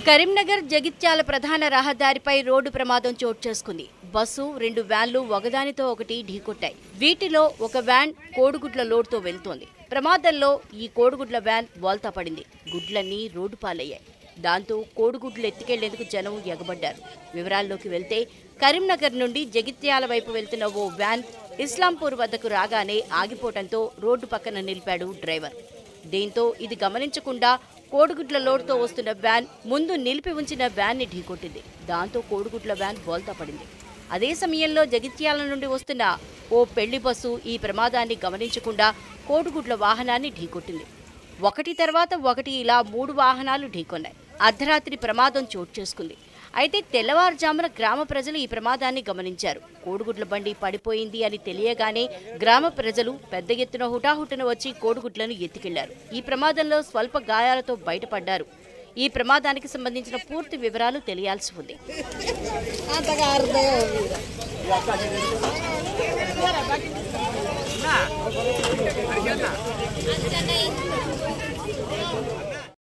కరీంనగర్ జగిత్యాల ప్రధాన రహదారిపై రోడ్డు ప్రమాదం చోటు చేసుకుంది బస్సు రెండు వ్యాన్లు ఒకదానితో ఒకటి ఢీకొట్టాయి వీటిలో ఒక వ్యాన్ కోడిగుడ్ల లోడ్తో వెళ్తోంది ప్రమాదంలో ఈ కోడిగుడ్ల వ్యాన్ బోల్తా పడింది గుడ్లన్నీ రోడ్డు పాలయ్యాయి దాంతో కోడిగుడ్లు ఎత్తుకెళ్లేందుకు జనం ఎగబడ్డారు వివరాల్లోకి వెళ్తే కరీంనగర్ నుండి జగిత్యాల వైపు వెళ్తున్న ఓ వ్యాన్ ఇస్లాంపూర్ వద్దకు రాగానే ఆగిపోవడంతో రోడ్డు పక్కన నిలిపాడు డ్రైవర్ దీంతో ఇది గమనించకుండా కోడిగుడ్ల లోడ్తో వస్తున్న వ్యాన్ ముందు నిలిపి ఉంచిన వ్యాన్ని ఢీకొట్టింది దాంతో కోడిగుడ్ల వ్యాన్ బోల్తా పడింది అదే సమయంలో జగిత్యాల నుండి వస్తున్న ఓ పెళ్లి బస్సు ఈ ప్రమాదాన్ని గమనించకుండా కోడిగుడ్ల వాహనాన్ని ఢీకొట్టింది ఒకటి తర్వాత ఒకటి ఇలా మూడు వాహనాలు ఢీకొన్నాయి అర్ధరాత్రి ప్రమాదం చోటు చేసుకుంది అయితే తెల్లవారుజామున గ్రామ ప్రజలు ఈ ప్రమాదాన్ని గమనించారు కోడిగుడ్ల బండి పడిపోయింది అని తెలియగానే గ్రామ ప్రజలు పెద్ద ఎత్తున హుటాహుటిన వచ్చి కోడిగుడ్లను ఎత్తుకెళ్లారు ఈ ప్రమాదంలో స్వల్ప గాయాలతో బయటపడ్డారు ఈ ప్రమాదానికి సంబంధించిన పూర్తి వివరాలు తెలియాల్సి ఉంది అంతగా అర్థం